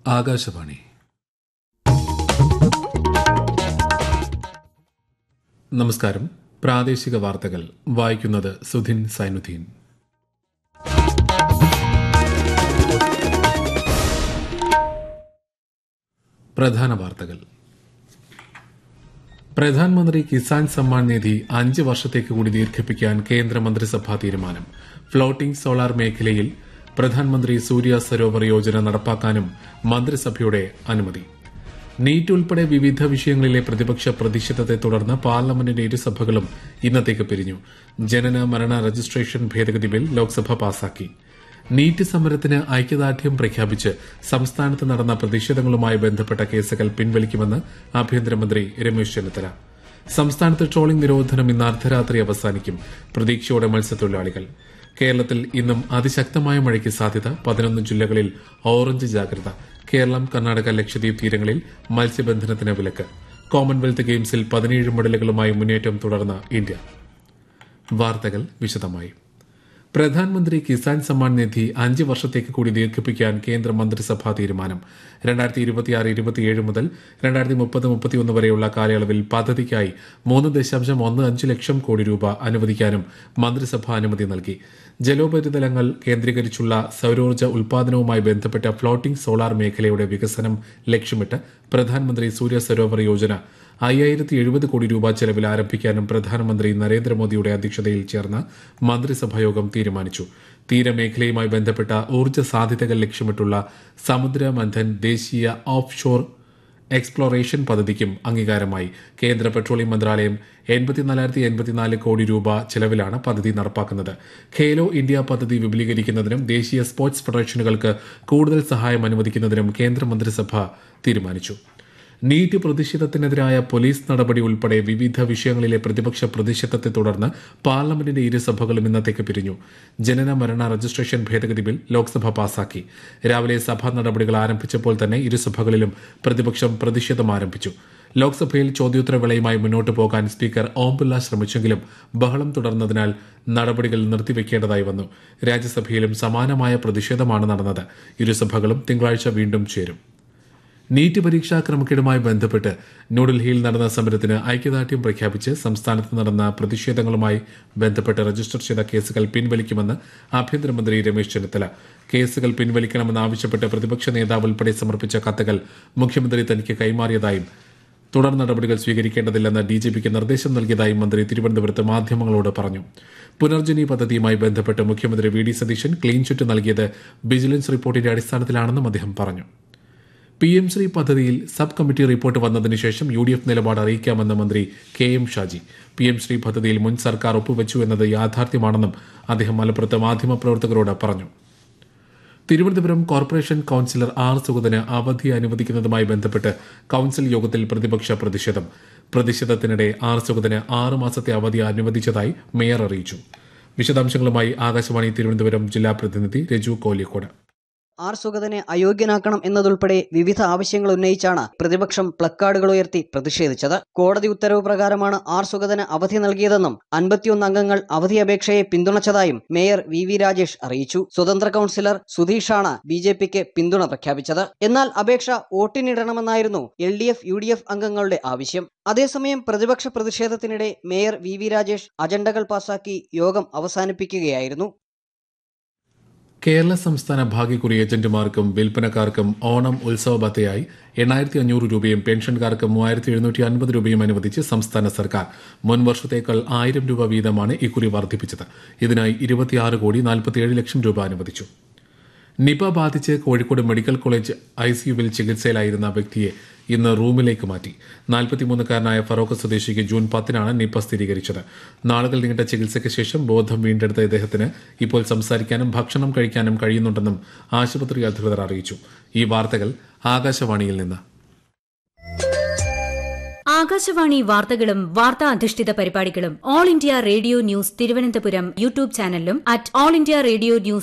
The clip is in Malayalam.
ആകാശവാണി നമസ്കാരം പ്രാദേശിക വാർത്തകൾ വായിക്കുന്നത് സുധിൻ സൈനുദ്ദീൻ പ്രധാന വാർത്തകൾ പ്രധാനമന്ത്രി കിസാൻ സമ്മാൻ നിധി അഞ്ച് വർഷത്തേക്ക് കൂടി ദീർഘിപ്പിക്കാൻ കേന്ദ്രമന്ത്രിസഭാ തീരുമാനം ഫ്ലോട്ടിംഗ് സോളാർ മേഖലയിൽ പ്രധാനമന്ത്രി സൂര്യ സരോവർ യോജന നടപ്പാക്കാനും മന്ത്രിസഭയുടെ അനുമതി നീറ്റ് ഉൾപ്പെടെ വിവിധ വിഷയങ്ങളിലെ പ്രതിപക്ഷ പ്രതിഷേധത്തെ തുടർന്ന് പാർലമെന്റിന്റെ ഇരുസഭകളും ഇന്നത്തേക്ക് പിരിഞ്ഞു ജനന മരണ രജിസ്ട്രേഷൻ ഭേദഗതി ബിൽ ലോക്സഭ പാസാക്കി നീറ്റ് സമരത്തിന് ഐക്യദാർഢ്യം പ്രഖ്യാപിച്ച് സംസ്ഥാനത്ത് നടന്ന പ്രതിഷേധങ്ങളുമായി ബന്ധപ്പെട്ട കേസുകൾ പിൻവലിക്കുമെന്ന് ആഭ്യന്തരമന്ത്രി രമേശ് ചെന്നിത്തല സംസ്ഥാനത്ത് ട്രോളിംഗ് നിരോധനം ഇന്ന് അർദ്ധരാത്രി അവസാനിക്കും പ്രതീക്ഷയോടെ മത്സ്യത്തൊഴിലാളികൾ കേരളത്തിൽ ഇന്നും അതിശക്തമായ മഴയ്ക്ക് സാധ്യത പതിനൊന്ന് ജില്ലകളിൽ ഓറഞ്ച് ജാഗ്രത കേരളം കർണാടക ലക്ഷദ്വീപ് തീരങ്ങളിൽ മത്സ്യബന്ധനത്തിന് വിലക്ക് കോമൺവെൽത്ത് ഗെയിംസിൽ പതിനേഴ് മെഡലുകളുമായി മുന്നേറ്റം തുടർന്ന ഇന്ത്യ വാർത്തകൾ വിശദമായി പ്രധാനമന്ത്രി കിസാൻ സമ്മാൻ നിധി അഞ്ച് വർഷത്തേക്ക് കൂടി ദീർഘിപ്പിക്കാൻ കേന്ദ്ര മന്ത്രിസഭാ തീരുമാനം രണ്ടായിരത്തി ഇരുപത്തിയാറ് ഇരുപത്തിയേഴ് മുതൽ രണ്ടായിരത്തി മുപ്പത് മുപ്പത്തിയൊന്ന് വരെയുള്ള കാലയളവിൽ പദ്ധതിക്കായി മൂന്ന് ദശാംശം ഒന്ന് അഞ്ച് ലക്ഷം കോടി രൂപ അനുവദിക്കാനും മന്ത്രിസഭ അനുമതി നൽകി ജലോപരിതലങ്ങൾ കേന്ദ്രീകരിച്ചുള്ള സൌരോർജ്ജ ഉൽപാദനവുമായി ബന്ധപ്പെട്ട ഫ്ലോട്ടിംഗ് സോളാർ മേഖലയുടെ വികസനം ലക്ഷ്യമിട്ട് പ്രധാനമന്ത്രി സൂര്യ സരോവർ യോജന അയ്യായിരത്തി എഴുപത് കോടി രൂപ ചെലവിൽ ആരംഭിക്കാനും പ്രധാനമന്ത്രി നരേന്ദ്രമോദിയുടെ അധ്യക്ഷതയിൽ ചേർന്ന മന്ത്രിസഭായോഗം തീരുമാനിച്ചു തീരമേഖലയുമായി ബന്ധപ്പെട്ട ഊർജ്ജ സാധ്യതകൾ ലക്ഷ്യമിട്ടുള്ള സമുദ്രമന്ഥൻ ദേശീയ ഓഫ് ഷോർ എക്സ്പ്ലോറേഷൻ പദ്ധതിക്കും അംഗീകാരമായി കേന്ദ്ര പെട്രോളിയം മന്ത്രാലയം എൺപത്തിനാലായിരത്തി എൺപത്തിനാല് കോടി രൂപ ചെലവിലാണ് പദ്ധതി നടപ്പാക്കുന്നത് ഖേലോ ഇന്ത്യ പദ്ധതി വിപുലീകരിക്കുന്നതിനും ദേശീയ സ്പോർട്സ് ഫെഡറേഷനുകൾക്ക് കൂടുതൽ സഹായം അനുവദിക്കുന്നതിനും കേന്ദ്ര മന്ത്രിസഭ തീരുമാനിച്ചു നീറ്റ് പ്രതിഷേധത്തിനെതിരായ പോലീസ് നടപടി ഉൾപ്പെടെ വിവിധ വിഷയങ്ങളിലെ പ്രതിപക്ഷ പ്രതിഷേധത്തെ തുടർന്ന് പാർലമെന്റിന്റെ ഇരുസഭകളും ഇന്നത്തേക്ക് പിരിഞ്ഞു ജനന മരണ രജിസ്ട്രേഷൻ ഭേദഗതി ബിൽ ലോക്സഭ പാസാക്കി രാവിലെ സഭാ നടപടികൾ ആരംഭിച്ചപ്പോൾ തന്നെ ഇരുസഭകളിലും പ്രതിപക്ഷം പ്രതിഷേധം ആരംഭിച്ചു ലോക്സഭയിൽ ചോദ്യോത്തരവേളയുമായി മുന്നോട്ട് പോകാൻ സ്പീക്കർ ഓം ബിർള ശ്രമിച്ചെങ്കിലും ബഹളം തുടർന്നതിനാൽ നടപടികൾ നിർത്തിവെക്കേണ്ടതായി വന്നു രാജ്യസഭയിലും സമാനമായ പ്രതിഷേധമാണ് നടന്നത് ഇരുസഭകളും തിങ്കളാഴ്ച വീണ്ടും ചേരും നീറ്റ് പരീക്ഷാ ക്രമക്കേടുമായി ബന്ധപ്പെട്ട് ന്യൂഡൽഹിയിൽ നടന്ന സമരത്തിന് ഐക്യദാർഢ്യം പ്രഖ്യാപിച്ച് സംസ്ഥാനത്ത് നടന്ന പ്രതിഷേധങ്ങളുമായി ബന്ധപ്പെട്ട് രജിസ്റ്റർ ചെയ്ത കേസുകൾ പിൻവലിക്കുമെന്ന് ആഭ്യന്തരമന്ത്രി രമേശ് ചെന്നിത്തല കേസുകൾ പിൻവലിക്കണമെന്നാവശ്യപ്പെട്ട് പ്രതിപക്ഷ നേതാവ് ഉൾപ്പെടെ സമർപ്പിച്ച കത്തുകൾ മുഖ്യമന്ത്രി തനിക്ക് കൈമാറിയതായും തുടർ നടപടികൾ സ്വീകരിക്കേണ്ടതില്ലെന്ന് ഡിജിപിക്ക് നിർദ്ദേശം നൽകിയതായും മന്ത്രി തിരുവനന്തപുരത്ത് മാധ്യമങ്ങളോട് പറഞ്ഞു പുനർജനി പദ്ധതിയുമായി ബന്ധപ്പെട്ട് മുഖ്യമന്ത്രി V D Satheesan clean chit നൽകിയത് വിജിലൻസ് റിപ്പോർട്ടിന്റെ അടിസ്ഥാനത്തിലാണെന്നും അദ്ദേഹം പറഞ്ഞു പി എം ശ്രീ പദ്ധതിയിൽ സബ് കമ്മിറ്റി റിപ്പോർട്ട് വന്നതിന് ശേഷം യു ഡി എഫ് നിലപാട് അറിയിക്കാമെന്ന് മന്ത്രി K M Shaji P M Shri പദ്ധതിയിൽ മുൻ സർക്കാർ ഒപ്പുവെച്ചു എന്നത് യാഥാർത്ഥ്യമാണെന്നും അദ്ദേഹം മലപ്പുറത്ത് മാധ്യമപ്രവർത്തകരോട് പറഞ്ഞു തിരുവനന്തപുരം കോർപ്പറേഷൻ കൌൺസിലർ ആർ സുഗതന് അവധി അനുവദിക്കുന്നതുമായി ബന്ധപ്പെട്ട് കൌൺസിൽ യോഗത്തിൽ പ്രതിപക്ഷ പ്രതിഷേധം പ്രതിഷേധത്തിനിടെ ആർ സുഗതന് ആറ് മാസത്തെ അവധി അനുവദിച്ചതായി മേയർ അറിയിച്ചു വിശദാംശങ്ങളുമായി ആകാശവാണി തിരുവനന്തപുരം ജില്ലാ പ്രതിനിധി രജു കോലിയക്കോട് ആർ സുഗതനെ അയോഗ്യനാക്കണം എന്നതുൾപ്പെടെ വിവിധ ആവശ്യങ്ങൾ ഉന്നയിച്ചാണ് പ്രതിപക്ഷം പ്ലക്കാർഡുകൾ ഉയർത്തി പ്രതിഷേധിച്ചത് കോടതി ഉത്തരവ് പ്രകാരമാണ് ആർ സുഗതന് അവധി നൽകിയതെന്നും അൻപത്തിയൊന്ന് അംഗങ്ങൾ അവധി അപേക്ഷയെ പിന്തുണച്ചതായും മേയർ വി വി രാജേഷ് അറിയിച്ചു സ്വതന്ത്ര കൌൺസിലർ സുധീഷാണ് ബി ജെ പിക്ക് പിന്തുണ പ്രഖ്യാപിച്ചത് എന്നാൽ അപേക്ഷ വോട്ടിനിടണമെന്നായിരുന്നു L D F U D F അംഗങ്ങളുടെ ആവശ്യം അതേസമയം പ്രതിപക്ഷ പ്രതിഷേധത്തിനിടെ മേയർ വി വി രാജേഷ് അജണ്ടകൾ പാസാക്കി യോഗം അവസാനിപ്പിക്കുകയായിരുന്നു കേരള സംസ്ഥാന ഭാഗ്യക്കുറി ഏജന്റുമാർക്കും വിൽപ്പനക്കാർക്കും ഓണം ഉത്സവ ബത്തയായി എണ്ണായിരത്തി അഞ്ഞൂറ് രൂപയും പെൻഷൻകാർക്ക് മൂവായിരത്തി എഴുന്നൂറ്റി അൻപത് രൂപയും അനുവദിച്ച് സംസ്ഥാന സർക്കാർ മുൻ വർഷത്തേക്കാൾ ആയിരം രൂപ വീതമാണ് ഇക്കുറി വർദ്ധിപ്പിച്ചത് ഇതിനായി ഇരുപത്തിയാറ് കോടി നാൽപ്പത്തിയേഴ് ലക്ഷം രൂപ അനുവദിച്ചു നിപ ബാധിച്ച് കോഴിക്കോട് മെഡിക്കൽ കോളേജ് ഐസിയുവിൽ ചികിത്സയിലായിരുന്ന വ്യക്തിയെ ഇന്ന് റൂമിലേക്ക് മാറ്റി നാൽപ്പത്തിമൂന്നുകാരനായ ഫറോക്ക് സ്വദേശിക്ക് ജൂൺ പത്തിനാണ് നിപ സ്ഥിരീകരിച്ചത് നാളുകൾ നീണ്ട ചികിത്സയ്ക്ക് ശേഷം ബോധം വീണ്ടെടുത്ത ഇദ്ദേഹത്തിന് ഇപ്പോൾ സംസാരിക്കാനും ഭക്ഷണം കഴിക്കാനും കഴിയുന്നുണ്ടെന്നും ആശുപത്രി അധികൃതർ അറിയിച്ചു ഈ വാർത്തകൾ ആകാശവാണിയിൽ നിന്ന് ആകാശവാണി വാർത്തകളും വാർത്താ അധിഷ്ഠിത പരിപാടികളും all India radio news Thiruvananthapuram YouTube ചാനലിലും at all India radio news